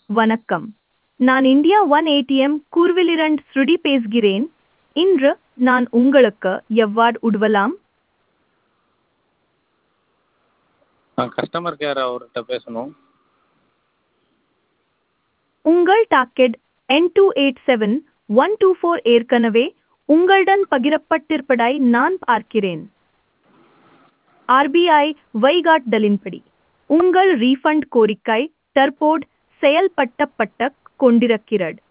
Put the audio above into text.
வணக்கம் நான் India one ATM கூர்விலிரண்ட் ஸ்ருதி பேசுகிறேன் இன்று நான் உங்களுக்கு எவ்வாறு உதவலாம் நான் கஸ்டமர் கேர் அவர்கிட்ட பேசணும் உங்கள் டாக்கெட் என் two eight seven one two four ஏற்கனவே உங்களுடன் பகிரப்பட்டிருப்பதை நான் பார்க்கிறேன் ஆர்பிஐ வழிகாட்டுதலின்படி உங்கள் ரீஃபண்ட் கோரிக்கை தற்போது செயல்படுத்தப்பட்டு கொண்டிருக்கிறது